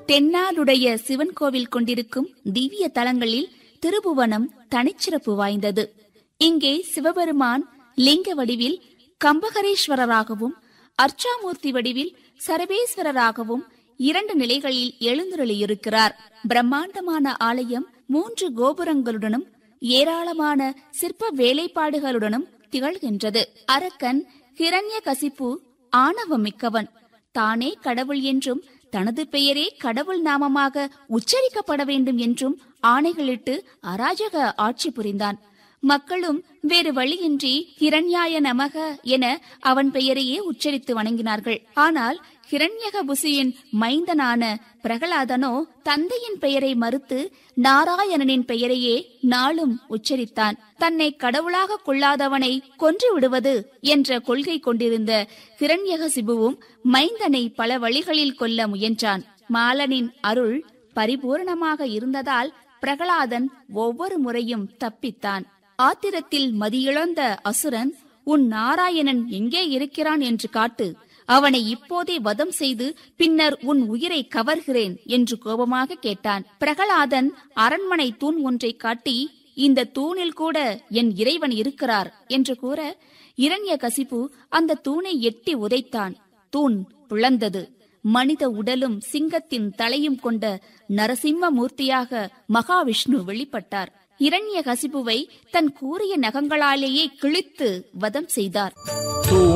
தென்னாடுடைய சிவன் கோவில் கொண்டிருக்கும் திவ்ய தலங்களில் திருபுவனம் தனிச்சிறப்பு வாய்ந்தது இங்கே சிவபெருமான் லிங்க வடிவில் கம்பகரேஸ்வரராகவும் அர்ச்சாமூர்த்தி வடிவில் சரபேஸ்வரராகவும் இரண்டு நிலைகளில் எழுந்துருளியிருக்கிறார் பிரம்மாண்டமான ஆலயம் மூன்று கோபுரங்களுடனும் ஏராளமான சிற்ப வேலைப்பாடுகளுடனும் திகழ்கின்றது அரக்கன் ஹிரண்ய கசிப்பு ஆணவம் மிக்கவன் தானே கடவுள் என்றும் தனது பெயரே கடவுள் நாமமாக உச்சரிக்கப்பட வேண்டும் என்றும் ஆணைகளிட்டு அராஜக ஆட்சி புரிந்தான் மக்களும் வேறு வழியின்றி ஹிரண்யாய நமக என அவன் பெயரையே உச்சரித்து வணங்கினார்கள் ஆனால் ஹிரண்யகபுசியின் மைந்தனான பிரகலாதனோ தந்தையின் பெயரை மறுத்து நாராயணனின் பெயரையே நாளும் உச்சரித்தான் தன்னை கடவுளாக கொள்ளாதவனை கொன்று விடுவது என்ற கொள்கை கொண்டிருந்த ஹிரண்யகசிபுவும் மைந்தனை பல வழிகளில் கொல்ல முயன்றான் மாலனின் அருள் பரிபூரணமாக இருந்ததால் பிரகலாதன் ஒவ்வொரு முறையும் தப்பித்தான் ஆத்திரத்தில் மதியிழந்த அசுரன் உன் நாராயணன் எங்கே இருக்கிறான் என்று காட்டு அவனை இப்போதே வதம் செய்து பின்னர் உன் உயிரை கவர்கிறேன் என்று கோபமாக கேட்டான் பிரகலாதன் அரண்மனை தூண் ஒன்றை காட்டி இந்த தூணில் கூட என் இறைவன் இருக்கிறார் என்று கூற இரண்ய கசிப்பு அந்த தூணை எட்டி உதைத்தான் தூண் பிளந்தது மனித உடலும் சிங்கத்தின் தலையும் கொண்ட நரசிம்ம மூர்த்தியாக மகாவிஷ்ணு வெளிப்பட்டார் இரண்ய கசிப்புவை தன் கூறிய நகங்களாலேயே கிழித்து வதம் செய்தார்